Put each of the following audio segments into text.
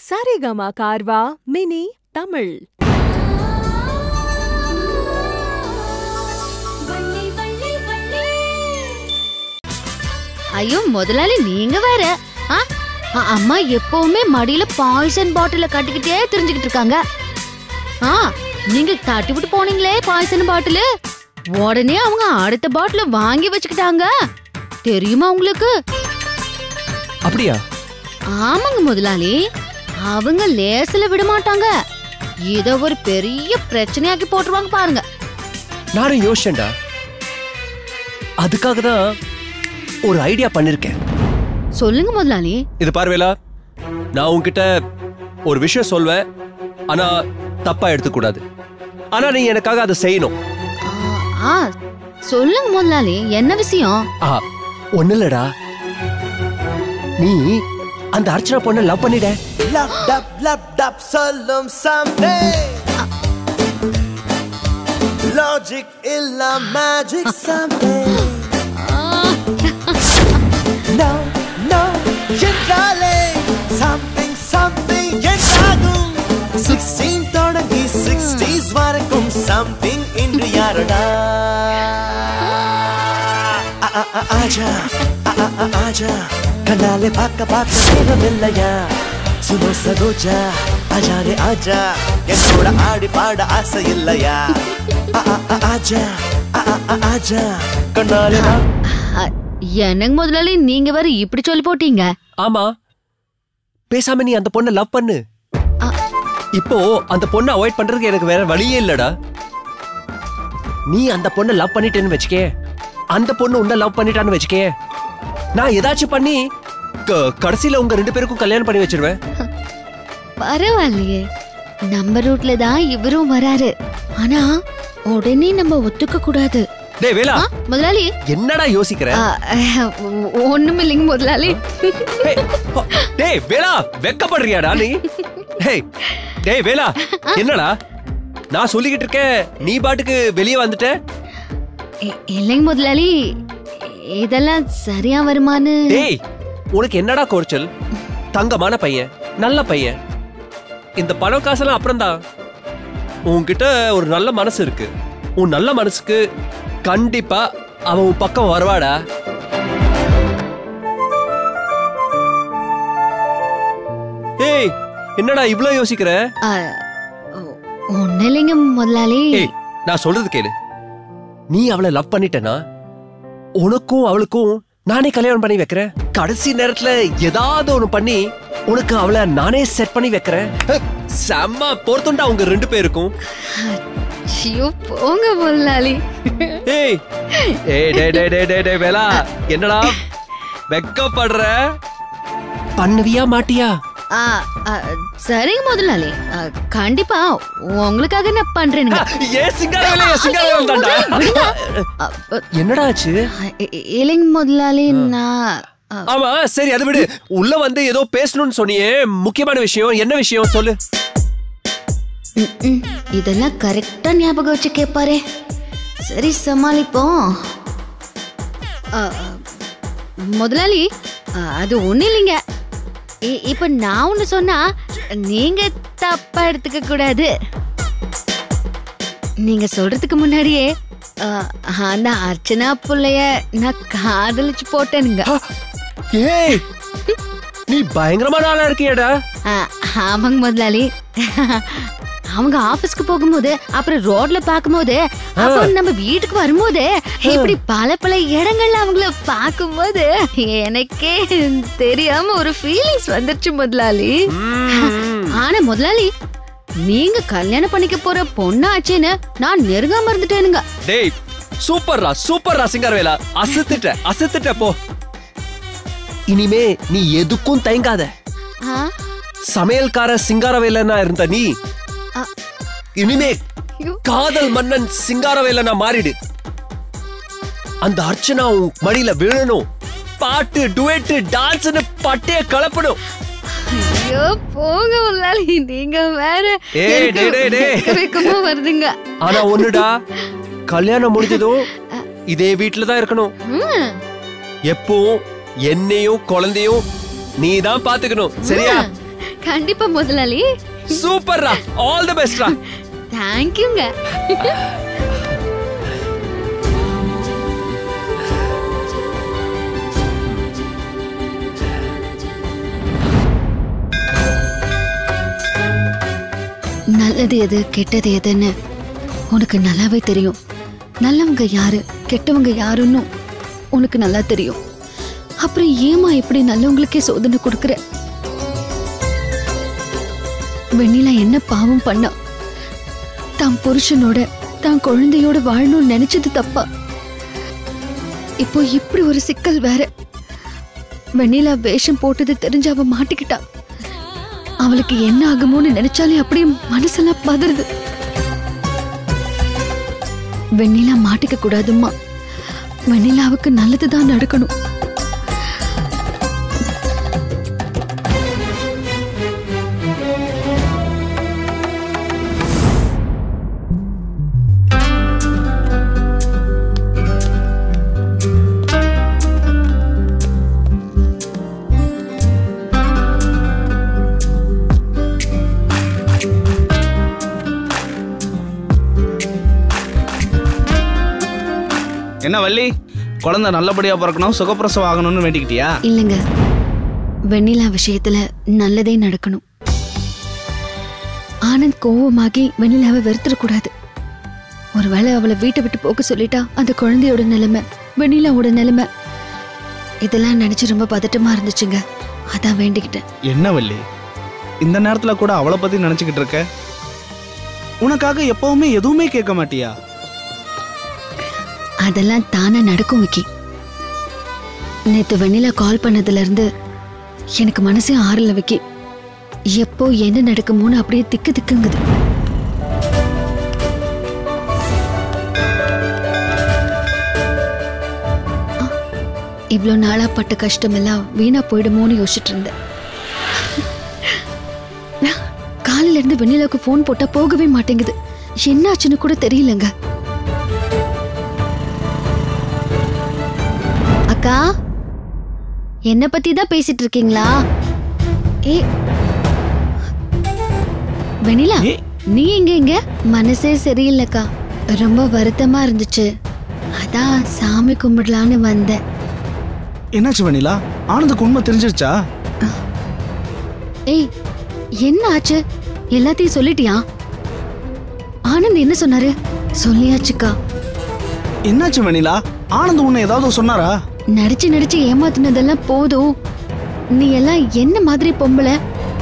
Saregama கார்வா mini Tamil ஐயோ முதலாளி நீங்க வேற ஆ? அ, அம்மா எப்பவுமே மடியில பாய்சன் பாட்டில கட்டிக்கிட்டே தெரிஞ்சுக்கிட்டு இருக்காங்க ஆ நீங்க தட்டி விட்டு போனீங்களே பாய்சன் பாட்டில் உடனே அவங்க அடுத்த பாட்டில வாங்கி வச்சுக்கிட்டாங்க தெரியுமா உங்களுக்கு அப்படியா ஆமாங்க முதலாளி அவங்க லேசில விட மாட்டாங்க இத ஒரு பெரிய பிரச்சனையாக்கி போட்டுருவாங்க பாருங்க நானும் யோசிச்சேன்டா அதுக்காக தான் ஒரு ஐடியா பண்ணிருக்கேன் சொல்லுங்க முதலாளி இது பார்வேலா நான் உன்கிட்ட ஒரு விஷயம் சொல்வேன் ஆனா தப்பா எடுத்துக்கூடாது ஆனா நீ எனக்காக அதை செய்யணும் ஆ, ஆ சொல்லுங்க முதலாளி என்ன விஷயம் ஆ ஒண்ணு இல்லடா நீ அந்த அர்ச்சனா பொண்ணை லவ் பண்ணிட லப் டப் லப் டப் சொல்லும் சம்டே லாஜிக் இல்ல மேஜிக் சம்டே நோ நோ என்றாலே சம்திங் சம்திங் என்றாகும் சிக்ஸ்டீன் தொடங்கி சிக்ஸ்டீஸ் வரைக்கும் சம்திங் இன்று யாரடா ஆ, ஆ, ஆ, ஆஜா ஆ, ஆ, ஆ, ஆஜா கண்ணாலே பார்க்க பார்க்க நேரமில்லையா சுனோ சகோஜா ஆஜானே ஆஜா என்னோட ஆடி பாட ஆசை இல்லையா ஆ, ஆ, ஆ, ஆஜா ஆ, ஆ, ஆ, ஆஜா கண்ணாலே பா- அ, என்னங்க முதலாளி நீங்க வேற இப்படி சொல்லி போட்டீங்க ஆமா பேசாம நீ அந்த பொண்ணை லவ் பண்ணு ஆ. இப்போ அந்த பொண்ணை அவாய்ட் பண்றதுக்கு எனக்கு வேற வழியே இல்லடா நீ அந்த பொண்ணை லவ் பண்ணிட்டேன்னு வச்சுக்கே அந்த பொண்ணு உன்னை லவ் பண்ணிட்டான்னு வச்சுக்கே நான் ஏதாச்சும் பண்ணி க- கடைசியில உங்க ரெண்டு பேருக்கும் கல்யாணம் பண்ணி வச்சிருவேன் பரவாயில்லையே நம்ம ரூட்ல தான் இவரும் வராரு ஆனா உடனே நம்ம ஒத்துக்க கூடாது டேய் வேலா ஆ, முதலாளி என்னடா யோசிக்கிற ஆ, ஒண்ணும் இல்லைங்க முதலாளி டேய், ஹோ, டேய் வேலா வெக்கப்படுறியாடா நீ டேய் டேய் வேலா என்னடா நான் சொல்லிக்கிட்டு இருக்கேன் நீ பாட்டுக்கு வெளியே வந்துட்ட இ- இல்லைங்க முதலாளி இதெல்லாம் சரியா வருமான்னு டேய் உனக்கு என்னடா குறைச்சல் தங்கமான பையன் நல்ல பையன் இந்த பணம் காசெல்லாம் அப்புறம்தான் உன்கிட்ட ஒரு நல்ல மனசு இருக்கு உன் நல்ல மனசுக்கு கண்டிப்பா அவன் உன் பக்கம் வருவாடா ஏய் என்னடா இவ்ளோ யோசிக்கிற ஆ, ஒ- ஒண்ணும் இல்லைங்க முதலாளி ஏய் நான் சொல்றது கேளு நீ அவளை லவ் பண்ணிட்டனா உனக்கும் அவளுக்கும் நானே கல்யாணம் பண்ணி வைக்கிறேன் கடைசி நேரத்துல ஏதாவது ஒண்ணு பண்ணி உனக்கு அவளை நானே செட் பண்ணி வைக்கிறேன் அஹ், செம்ம பொருத்தம்டா உங்க ரெண்டு பேருக்கும் ஐயோ போங்க முதலாளி ஏய் ஏய் டே டே டே டே டே வேலா என்னடா வெக்கப்படுற பண்ணுவியா மாட்டியா ஆ, ஆ, சரிங்க முதலாளி ஆ, கண்டிப்பா உங்களுக்காக நான் பண்றேனுங்க ஏன் சிங்காரவேலே சிங்காரவேல் தான்டா ஆ, ஆ, என்னடா ஆச்சு இ- இ- இல்லைங்க முதலாளி நான் ஆ, ஆமா சரி அது விடு உள்ள வந்து ஏதோ பேசணும்னு சொன்னியே முக்கியமான விஷயம் என்ன விஷயம் சொல்லு ம், ம், இதெல்லாம் கரெக்டா ஞாபகம் வச்சு கேட்பாரே சரி சமாளிப்போம் ஆ, ஆ, முதலாளி ஆ, அது ஒண்ணு இல்லைங்க இ- இப்ப நான் ஒண்ணு சொன்னா நீங்க தப்பா எடுத்துக்க கூடாது நீங்க சொல்றதுக்கு முன்னாடியே ஆ, அந்த அர்ச்சனா புள்ளைய நான் காதலிச்சு போட்டேனுங்க ஏய் நீ பயங்கரமான ஆளா இருக்கியடா ஆ, ஆமாங்க முதலாளி அவங்க ஆபீஸ்க்கு போகும்போது அப்புறம் ரோட்ல பாக்கும்போது அப்புறம் நம்ம வீட்டுக்கு வரும்போது இப்படி பல பல இடங்கள்ல அவங்கள பார்க்கும்போது எனக்கே தெரியாம ஒரு ஃபீலிங்ஸ் வந்துருச்சு முதலாளி ஆனா முதலாளி நீங்க கல்யாணம் பண்ணிக்க போற பொண்ணாச்சுன்னு நான் நெருங்காம இருந்துட்டேனுங்க டேய் சூப்பர்ரா சூப்பர்ரா சிங்காரவேலா அசத்துட்ட அசத்துட்ட போ இனிமே நீ எதுக்கும் தயங்காத ஆ, சமையல்கார சிங்காரவேலனா இருந்த நீ ஆ, இனிமே ஐயோ. காதல் மன்னன் சிங்காரவேலனா மாறிடு அந்த அர்ச்சனா உன் மடியில விழணும் பாட்டு டுவேட்டு டான்ஸ்னு பட்டைய கலப்பணும் ஐயோ போங்க முதலாளி நீங்க வேற ஏய், எனக்கு டேய், டேய், டேய். வெக்க வெக்கமா வருதுங்க ஆனா ஒண்ணுடா கல்யாணம் முடிஞ்சதும் இதே வீட்டுல தான் இருக்கணும் ம். எப்பவும் என்னையும் குழந்தையும் நீ தான் பாத்துக்கணும் சரியா கண்டிப்பா முதலாளி சூப்பர்ரா ஆல் தி பெஸ்ட்ரா தேங்க்யூங்க நல்லது எது கெட்டது எதுன்னு உனக்கு நல்லாவே தெரியும் நல்லவங்க யாரு கெட்டவங்க யாருன்னு உனக்கு நல்லா தெரியும் அப்புறம் ஏமா இப்படி நல்லவங்களுக்கே சோதனை கொடுக்குற வெண்ணிலா என்ன பாவம் பண்ணா தான் புருஷனோட தான் குழந்தையோட வாழணும்னு நினைச்சது தப்பா இப்போ இப்படி ஒரு சிக்கல் வேற வெண்ணிலா வேஷம் போட்டது தெரிஞ்சு அவ மாட்டிக்கிட்டா அவளுக்கு என்ன ஆகுமோன்னு நினைச்சாலே அப்படியே மனசெல்லாம் பதறுது வெண்ணிலா மாட்டிக்க கூடாதும்மா வெண்ணிலாவுக்கு நல்லதுதான் நடக்கணும் என்ன வள்ளி குழந்தை நல்லபடியா பிறக்கணும் சுகப்பிரசவம் ஆகணும்னு வேண்டிக்கிட்டியா இல்லைங்க வெண்ணிலா விஷயத்துல நல்லதே நடக்கணும் ஆனந்த் கோவமாகி வெண்ணிலாவை வெறுத்துடக்கூடாது ஒருவேளை அவளை வீட்டை விட்டு போக சொல்லிட்டா அந்த குழந்தையோட நிலைமை வெண்ணிலாவோட நிலைமை இதெல்லாம் நினைச்சு ரொம்ப பதட்டமா இருந்துச்சுங்க அதான் வேண்டிக்கிட்டேன் என்ன வள்ளி இந்த நேரத்துல கூட அவளை பத்தி நினைச்சுக்கிட்டு இருக்க உனக்காக எப்பவுமே எதுவுமே கேட்க மாட்டியா அதெல்லாம் தானா நடக்கும் விக்கி நேத்து வெண்ணிலா கால் பண்ணதுல இருந்து எனக்கு மனசே ஆறல விக்கி எப்போ என்ன நடக்குமோன்னு அப்படியே திக்கு திக்குங்குது ஆ, இவ்ளோ நாளா பட்ட கஷ்டமெல்லாம் வீணா போயிடுமோன்னு யோசிச்சுட்டு இருந்தேன் காலையில இருந்து வெண்ணிலாவுக்கு ஃபோன் போட்டா போகவே மாட்டேங்குது என்னாச்சுன்னு கூட தெரியலங்க அக்கா என்ன பத்தி தான் பேசிட்டு இருக்கீங்களா ஏ வெண்ணிலா ஏ. நீ எங்க இங்க மனசே சரியில்லைக்கா ரொம்ப வருத்தமா இருந்துச்சு அதான் சாமி கும்பிடலான்னு வந்தேன் என்னாச்சு வனிலா ஆனந்துக்கு உண்மை தெரிஞ்சிருச்சா ஏய் என்ன ஆச்சு எல்லாத்தையும் சொல்லிட்டியா ஆனந்த் என்ன சொன்னாரு சொல்லியாச்சுக்கா என்னாச்சு வனிலா ஆனந்த் உன்னை ஏதாவது சொன்னாரா நடிச்சு நடிச்சு ஏமாத்துனதெல்லாம் போதும் நீ எல்லாம் என்ன மாதிரி பொம்பளை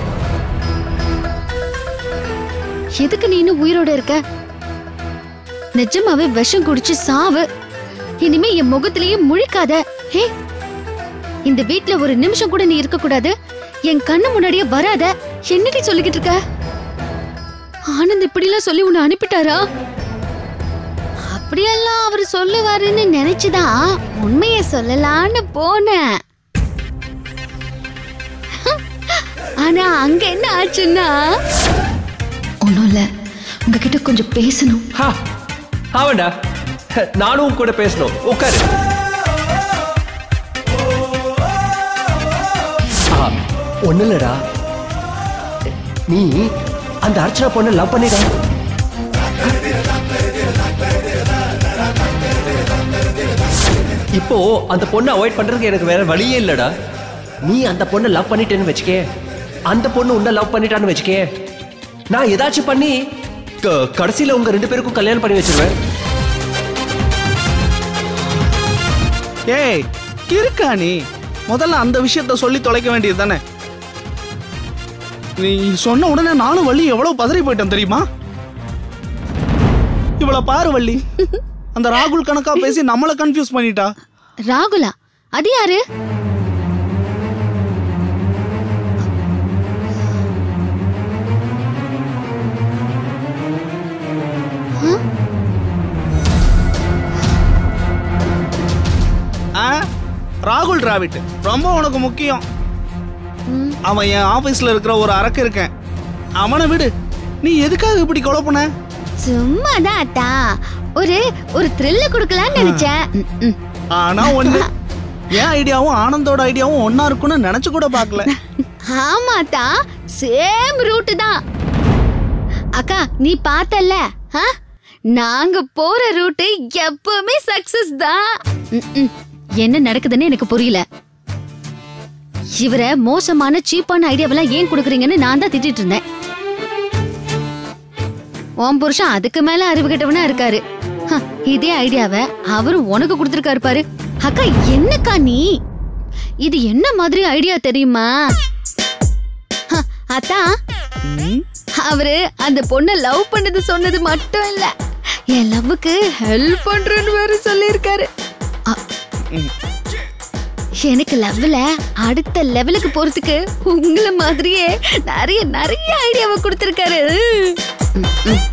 எதுக்கு நீ இன்னும் உயிரோட இருக்க நிஜமாவே விஷம் குடிச்சு சாவு இனிமே என் முகத்திலேயே முழிக்காத ஹே இந்த வீட்ல ஒரு நிமிஷம் கூட நீ இருக்க கூடாது என் கண்ணு முன்னாடியே வராத என்னடி சொல்லிக்கிட்டு இருக்க ஆனந்த் இப்படிலாம் சொல்லி உன்னை அனுப்பிட்டாரா அப்படியெல்லாம் அவர் சொல்லுவாருன்னு நினைச்சுதான் உண்மைய சொல்லலான்னு போனேன் ஆனா அங்க என்ன ஆச்சுன்னா ஒண்ணும் இல்ல உங்ககிட்ட கொஞ்சம் பேசணும் ஹா ஆமாண்டா நானும் உன் கூட பேசணும் உட்காரு ஒண்ணு இல்லடா நீ அந்த அர்ச்சனா பொண்ணை லவ் பண்ணிட இப்போ அந்த பொண்ணை அவாய்ட் பண்றதுக்கு எனக்கு வேற வழியே இல்லடா நீ அந்த பொண்ணை லவ் பண்ணிட்டேன்னு வச்சுக்கே அந்த பொண்ணு உன்னை லவ் பண்ணிட்டான்னு வச்சுக்கே நான் ஏதாச்சும் பண்ணி க- கடைசியில உங்க ரெண்டு பேருக்கும் கல்யாணம் பண்ணி வச்சிருவேன் ஏய் இருக்கா நீ முதல்ல அந்த விஷயத்த சொல்லி தொலைக்க வேண்டியது தானே நீ சொன்ன உடனே நானும் வள்ளி எவ்வளவு பதறி போயிட்டேன் தெரியுமா இவளை பாரு வள்ளி அந்த ராகுல் கணக்கா பேசி நம்மள கன்ஃபியூஸ் பண்ணிட்டா ராகுலா அது யாரு ஆ ராகுல் டிராவிட் ரொம்ப உனக்கு முக்கியம் ம், அவன் என் ஆபீஸ்ல இருக்கிற ஒரு அரக்கு இருக்கேன் அவனை விடு நீ எதுக்காக இப்படி குழப்புன சும்மாதான் அத்தா ஒரு ஒரு த்ரில்ல கொடுக்கலாம்னு நினைச்சேன் ம், ம். ஆனா ஒண்ணு என் ஐடியாவும் ஆனந்தோட ஐடியாவும் ஒன்னா இருக்கும்னு நினைச்சு கூட பார்க்கல ஆமாத்தா சேம் ரூட் தான் அக்கா நீ பார்த்தல்ல ஆ? நாங்க போற ரூட் எப்பவுமே சக்சஸ் தான் ம்ம். என்ன நடக்குதுன்னு எனக்கு புரியல இவர மோசமான சீப்பான ஐடியாவெல்லாம் ஏன் கொடுக்குறீங்கன்னு நான் தான் திட்டிட்டு இருந்தேன் உன் புருஷன் அதுக்கு மேல அறிவு கெட்டவனா இருக்காரு ஹ, இதே ஐடியாவை அவரும் உனக்கு கொடுத்துருக்காரு பாரு அக்கா என்னக்கா நீ இது என்ன மாதிரி ஐடியா தெரியுமா ஹ, அத்தா ம், அவரு அந்த பொண்ண லவ் பண்ணது சொன்னது மட்டும் இல்ல என் லவ்வுக்கு ஹெல்ப் பண்றேன்னு வேற சொல்லியிருக்காரு அ- ம். எனக்கு லவ்ல அடுத்த லெவலுக்கு போறதுக்கு உங்களை மாதிரியே நிறைய நிறைய ஐடியாவை கொடுத்திருக்காரு ம், ம்.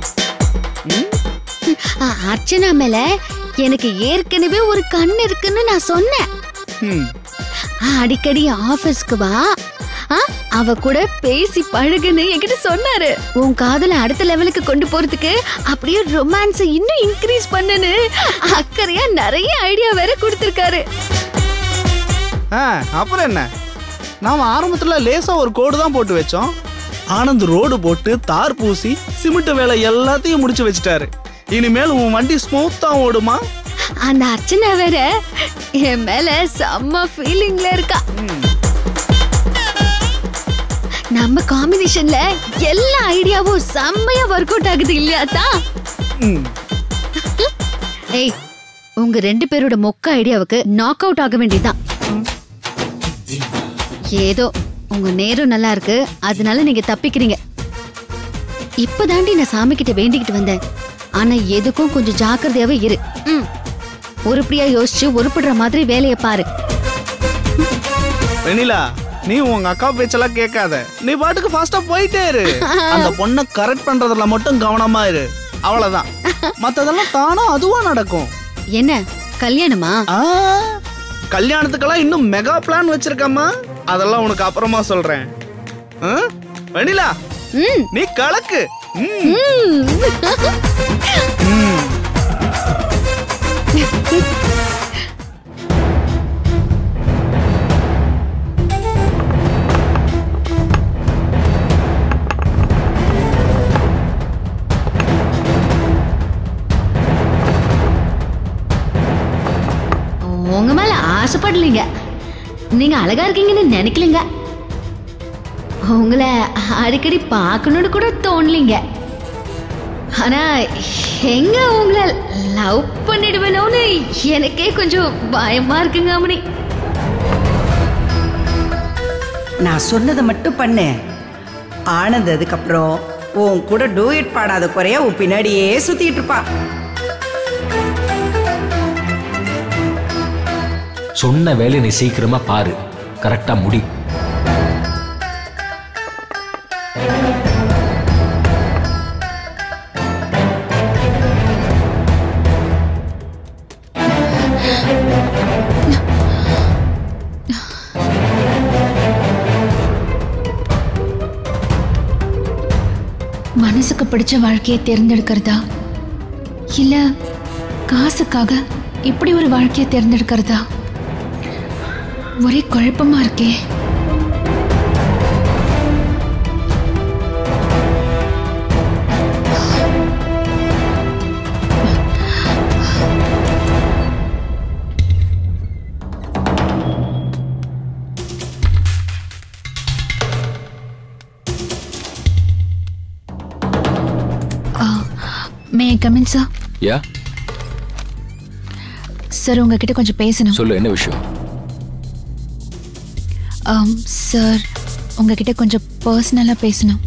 அ, அர்ச்சனா மேல எனக்கு ஏற்கனவே ஒரு கண் இருக்குன்னு நான் சொன்னேன் ம். அடிக்கடி ஆபீஸ்க்கு வா ஆ, அவ கூட பேசி பழகுன்னு என்கிட்ட சொன்னாரு உன் காதல அடுத்த லெவலுக்கு கொண்டு போறதுக்கு அப்படியே ரொமான்ஸ் இன்னும் இன்க்ரீஸ் பண்ணுன்னு அக்கறையா நிறைய ஐடியா வேற கொடுத்திருக்காரு ஆ, அப்புறம் என்ன நாம ஆரம்பத்துல லேசா ஒரு கோடு தான் போட்டு வச்சோம் ஆனந்த் ரோடு போட்டு தார் பூசி சிமெண்ட் வேலை எல்லாத்தையும் முடிச்சு வச்சுட்டாரு இனிமேல் உன் வண்டி ஸ்மூத்தா ஓடுமா அந்த அர்ச்சனா வேற என் மேல செம்ம ஃபீலிங்ல இருக்கா நம்ம காம்பினேஷன்ல எல்லா ஐடியாவும் செம்மையா ஒர்க் அவுட் ஆகுது இல்லையா தான் ம். ஏய் உங்க ரெண்டு பேரோட மொக்க ஐடியாவுக்கு நாக் அவுட் ஆக வேண்டியதுதான் ஏதோ உங்க நேரம் நல்லா இருக்கு அதனால நீங்க தப்பிக்கிறீங்க இப்பதாண்டி நான் சாமி கிட்ட வேண்டிக்கிட்டு வந்தேன் ஆனா எதுக்கும் கொஞ்சம் ஜாக்கிரதையாவே இரு ம். உருப்படியா யோசிச்சு உருப்படுற மாதிரி வேலையை பாரு வெண்ணிலா நீ உங்க அக்கா பேச்செல்லாம் கேட்காத நீ பாட்டுக்கு ஃபாஸ்டா போயிட்டே இரு அந்த பொண்ணை கரெக்ட் பண்றதுல மட்டும் கவனமா இரு அவ்வளவுதான் மத்ததெல்லாம் தானா அதுவா நடக்கும் என்ன கல்யாணமா ஆ, கல்யாணத்துக்கெல்லாம் இன்னும் மெகா பிளான் வச்சிருக்கம்மா அதெல்லாம் உனக்கு அப்புறமா சொல்றேன் ஆ? வெண்ணிலா ம் நீ கலக்கு ம். ம். ம். உங்க மேல ஆசைப்படலைங்க நீங்க அழகா இருக்கீங்கன்னு நினைக்கலங்க உங்களை அடிக்கடி பார்க்கணும்னு கூட தோணலீங்க ஆனா எங்க உங்களை லவ் பண்ணிடுவேனோன்னு எனக்கே கொஞ்சம் பயமா இருக்குங்க அம்மனி நான் சொன்னதை மட்டும் பண்ணு ஆனந்த் அதுக்கப்புறம் உன் கூட டூயட் பாடாத குறைய உன் பின்னாடியே சுத்திட்டு இருப்பா சொன்ன வேலையை நீ சீக்கிரமா பாரு கரெக்டா முடி மனசுக்கு பிடிச்ச வாழ்க்கையை தேர்ந்தெடுக்கிறதா இல்ல காசுக்காக இப்படி ஒரு வாழ்க்கையை தேர்ந்தெடுக்கிறதா ஒரே குழப்பமா இருக்கே may come in sir yeah sir உங்ககிட்ட கொஞ்சம் பேசணும் சொல்லு என்ன விஷயம் ஆம், சார் உங்ககிட்ட கொஞ்சம் பர்சனலாக பேசணும்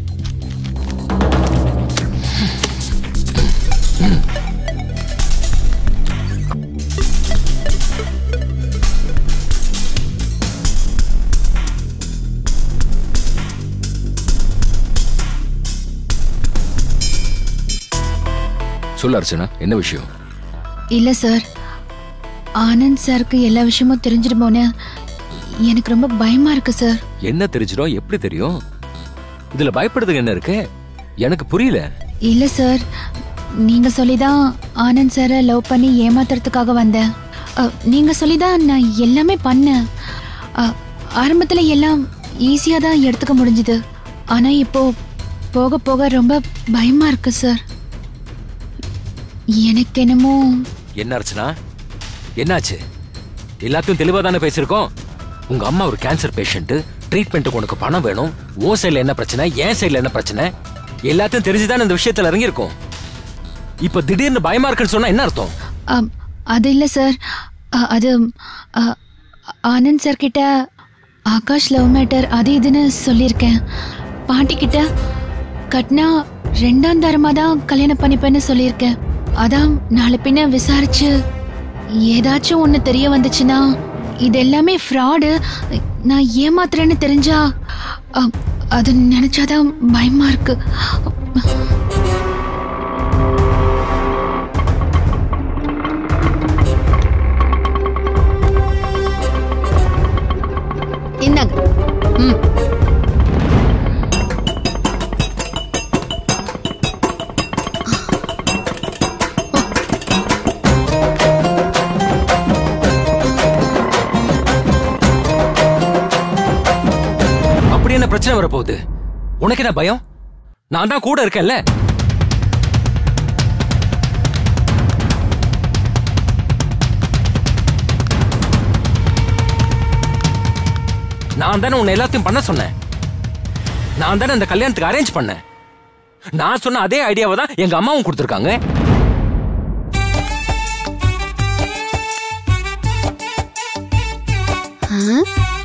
சொல்லு அர்ச்சனா என்ன விஷயம் இல்லை சார் ஆனந்த் சாருக்கு எல்லா விஷயமும் தெரிஞ்சிடுமோன்னு எனக்கு ரொம்ப பயமா இருக்கு சார் என்ன தெரிஞ்சிடும் எப்படி தெரியும் இதுல பயப்படுறதுக்கு என்ன இருக்கு எனக்கு புரியல இல்லை சார் நீங்கள் சொல்லி தான் ஆனந்த் சாரை லவ் பண்ணி ஏமாத்துறதுக்காக வந்தேன் அ, நீங்க சொல்லிதான் நான் எல்லாமே பண்ணேன் அ, ஆரம்பத்துல எல்லாம் ஈஸியா தான் எடுத்துக்க முடிஞ்சது ஆனா இப்போ போக போக ரொம்ப பயமா இருக்கு சார் எனக்கு என்னமோ என்ன அர்ச்சனா என்னாச்சு எல்லாத்தையும் தெளிவா தானே பேசியிருக்கோம் உங்க அம்மா ஒரு கேன்சர் பேஷண்ட் ட்ரீட்மெண்ட்டுக்கு உனக்கு பணம் வேணும் ஓ சைடுல என்ன பிரச்சனை என் சைடுல என்ன பிரச்சனை எல்லாத்தையும் தெரிஞ்சுதான் இந்த விஷயத்துல இறங்கியிருக்கோம் இப்ப திடீர்னு பயமா இருக்குன்னு சொன்னா என்ன அர்த்தம் அ, அது இல்ல சார் அ, அது அ, ஆனந்த் சார் கிட்ட ஆகாஷ் லவ் மேட்டர் அது இதுன்னு சொல்லியிருக்கேன் பாட்டி கிட்ட கட்னா ரெண்டாம் தரமா தான் கல்யாணம் பண்ணிப்பேன்னு சொல்லியிருக்கேன் அதான் நாளை பின்ன விசாரிச்சு ஏதாச்சும் ஒன்று தெரிய வந்துச்சுன்னா இது எல்லாமே ஃப்ராடு நான் ஏமாத்துறேன்னு தெரிஞ்சா அ, அது நினைச்சாதான் பயமா இருக்கு இந்தாங்க ம் அப்படி என்ன பிரச்சனை வரப்போகுது உனக்கு என்ன பயம் நான் தான் கூட இருக்கேன்ல நான் தானே உன்னை எல்லாத்தையும் பண்ண சொன்னேன் நான் தானே இந்த கல்யாணத்துக்கு அரேஞ்ச் பண்ணேன் நான் சொன்ன அதே ஐடியாவை தான் எங்க அம்மாவும் கொடுத்துருக்காங்க ஆ?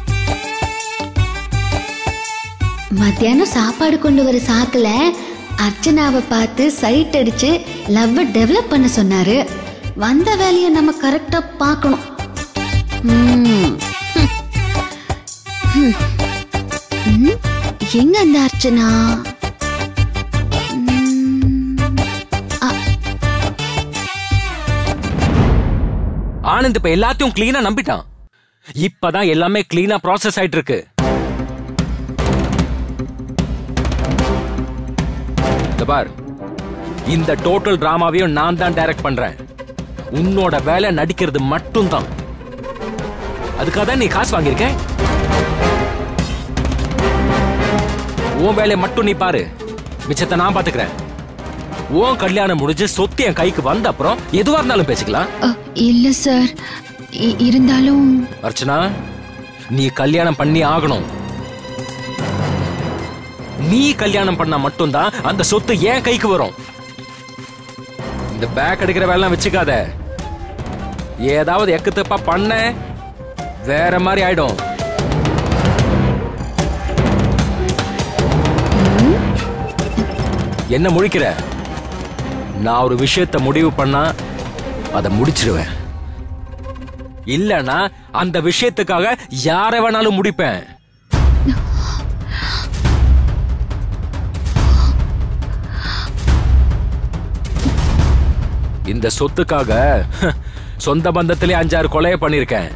மத்தியானம் சாப்பாடு கொண்டு வர சாக்குல அர்ச்சனாவை பார்த்து சைட் அடிச்சு லவ் டெவலப் பண்ண சொன்னாரு வந்த வேலையை நம்ம கரெக்டா பார்க்கணும் ம். ம். ம். எங்க அந்த அர்ச்சனா ம். ஆ, ஆனந்த் இப்ப எல்லாத்தையும் கிளீனா நம்பிட்டான் இப்பதான் எல்லாமே கிளீனா ப்ராசஸ் ஆயிட்டு இருக்கு இந்த பார் இந்த டோட்டல் டிராமாவையும் நான் தான் டைரக்ட் பண்றேன் உன்னோட வேலை நடிக்கிறது மட்டும்தான் அதுக்காக தான் நீ காசு வாங்கியிருக்க உன் வேலையை மட்டும் நீ பாரு மிச்சத்தை நான் பாத்துக்கிறேன் உன் கல்யாணம் முடிஞ்சு சொத்து என் கைக்கு வந்த அப்புறம் எதுவா இருந்தாலும் பேசிக்கலாம் அ, இல்ல சார் இ- இருந்தாலும் அர்ச்சனா நீ கல்யாணம் பண்ணி ஆகணும் நீ கல்யாணம் பண்ணா மட்டும்தான் அந்த சொத்து ஏன் கைக்கு வரும் இந்த பேக் அடிக்கிற வேலை வச்சுக்காத ஏதாவது எக்கு தப்பா பண்ண வேற மாதிரி ஆயிடும் என்ன முழிக்கிற நான் ஒரு விஷயத்தை முடிவு பண்ணா அதை முடிச்சிருவேன் இல்லனா அந்த விஷயத்துக்காக யாரை வேணாலும் முடிப்பேன் இந்த சொத்துக்காக சொந்த பந்தத்திலே அஞ்சாறு கொலையை பண்ணிருக்கேன்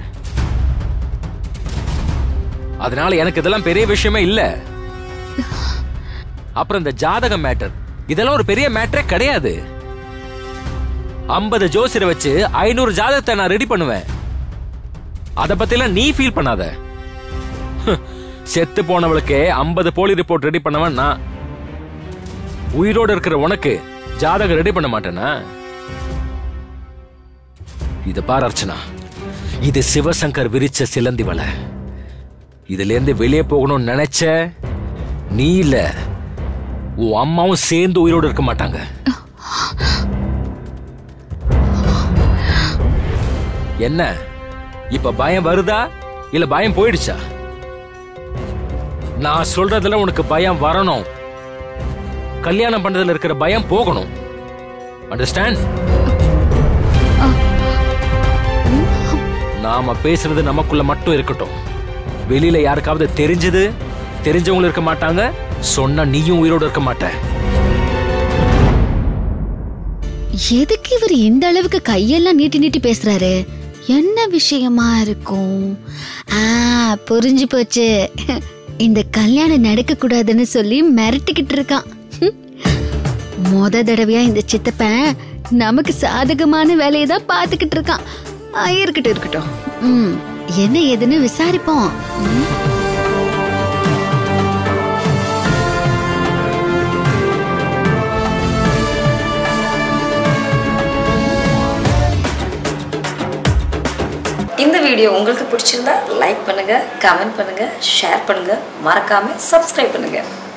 அதனால எனக்கு இதெல்லாம் பெரிய விஷயமே இல்ல அப்புறம் இந்த ஜாதக மேட்டர் இதெல்லாம் ஒரு பெரிய மேட்டரே கிடையாது ஐம்பது ஜோசியரை வச்சு ஐநூறு ஜாதகத்தை நான் ரெடி பண்ணுவேன் அத பத்திலாம் நீ ஃபீல் பண்ணாத ஹ், செத்து போனவளுக்கு ஐம்பது போலி ரிப்போர்ட் ரெடி பண்ணவன் நான் உயிரோட இருக்கிற உனக்கு ஜாதகம் ரெடி பண்ண மாட்டேனா இத பார் அர்ச்சனா இது சிவசங்கர் விரிச்ச சிலந்தி வலை இதுல இருந்து வெளியே போகணும்னு நினைச்ச நீ இல்ல உன் அம்மாவும் சேர்ந்து உயிரோட இருக்க மாட்டாங்க என்ன இப்ப பயம் வருதா இல்ல பயம் போயிடுச்சா நான் சொல்றதுல உனக்கு பயம் வரணும் கல்யாணம் பண்றதுல இருக்கிற பயம் போகணும் அண்டர்ஸ்டாண்ட் நாம பேசுறது நமக்குள்ள மட்டும் இருக்கட்டும் வெளியில யாருக்காவது தெரிஞ்சது தெரிஞ்சவங்களும் இருக்க மாட்டாங்க சொன்னா நீயும் உயிரோட இருக்க மாட்ட எதுக்கு இவர் இந்த அளவுக்கு கையெல்லாம் நீட்டி நீட்டி பேசுறாரு என்ன விஷயமா இருக்கும் ஆ புரிஞ்சு போச்சு இந்த கல்யாணம் நடக்க கூடாதுன்னு சொல்லி மிரட்டிக்கிட்டு இருக்கான் ஹம். மொத தடவையா இந்த சித்தப்பன் நமக்கு சாதகமான வேலையை தான் பார்த்துக்கிட்டு இருக்கான் ஆ, இருக்கட்டும் இருக்கட்டும் ம் என்ன ஏதுன்னு விசாரிப்போம் ம். இந்த வீடியோ உங்களுக்கு பிடிச்சிருந்தா லைக் பண்ணுங்க கமெண்ட் பண்ணுங்க ஷேர் பண்ணுங்க மறக்காம சப்ஸ்கிரைப் பண்ணுங்க